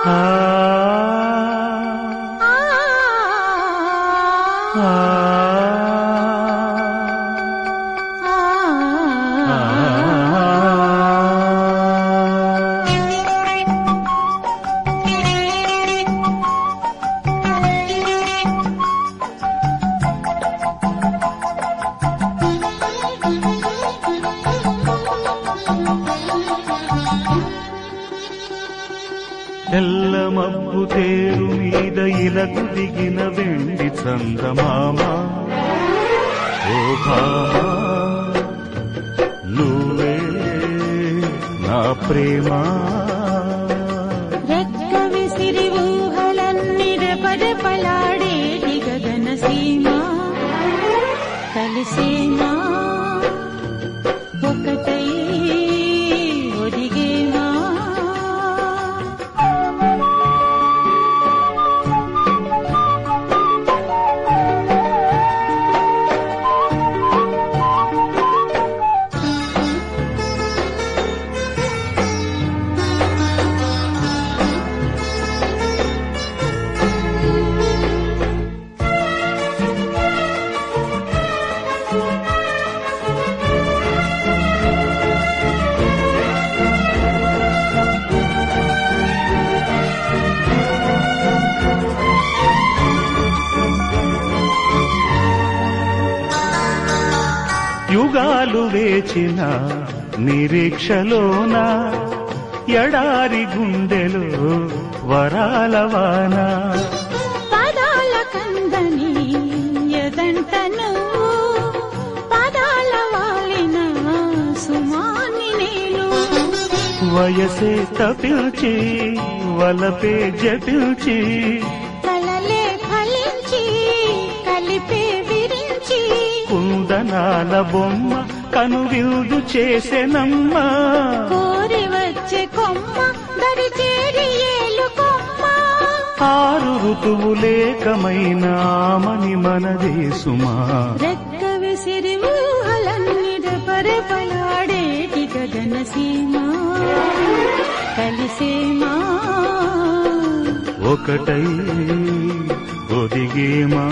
ఆ ఆ తెల్ల మబ్బు తేరు మీద ఇలకు దిగిన వెండి చందమామ ఓ భామా నువ్వే నా ప్రేమ రెక్క విసిరి ఊహలన్నీ రెపరెపలాడేటి గగన సీమ కలిసేమా ఒకటై ఒదిగేమా యుగాలు వేచిన నిరీక్షలోన ఎడారి గుండెలో వరాల వాన పదాల కందని ఎదంట నువ్వు పదాల వాలిన సుమాని నేను వయసే తపిల్చి వలపే జటిల్చి కలలే ఫలించి కలిపే విరించి కుందనాల బొమ్మ కనువిందు చేసెనమ్మ కోరి వచ్చే కొమ్మ దరి చేరి ఏలు కొమ్మ ఆరు ఋతువులేకమైన ఆమని మనదే సుమా రెక్క విసిరి ఊహలన్నీ రెపరెపలాడేటి గగన సీమ కలిసేమా ఒకటై ఒదిగేమా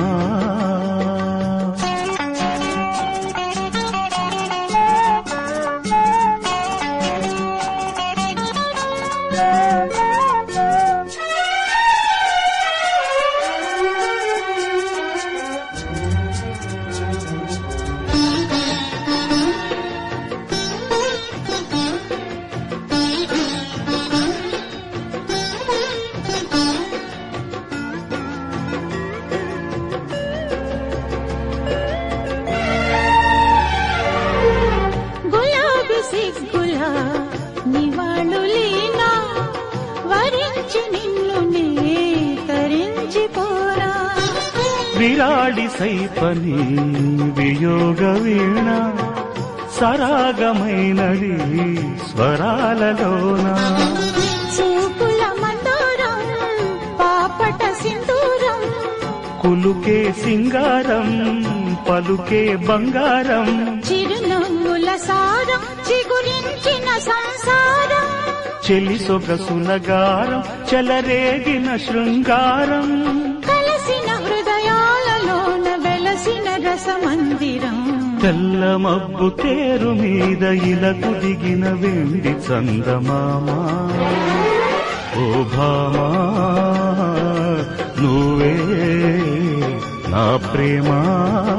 గులాబీ సిగ్గుల నివాళులీనా వరించి నిన్ను నే తరించిపోరా విరాడి సైపని వియోగ వీణ సరాగమైనది స్వరాలలోన చూపుల మందోరం పాపట సింధూరం కులుకే సింగారం పలుకే బంగారం చిరునవ్వుల సారం చిగురించిన సంసారం చెలి సొగసుల గారం చెలరేగిన శృంగారం కలసిన హృదయాలలోన వెలసిన రసమందిరం తెల్ల మబ్బు తేరు మీద ఇలకు దిగిన వెండి చందమామా ఓ భామా నువ్వే నా ప్రేమా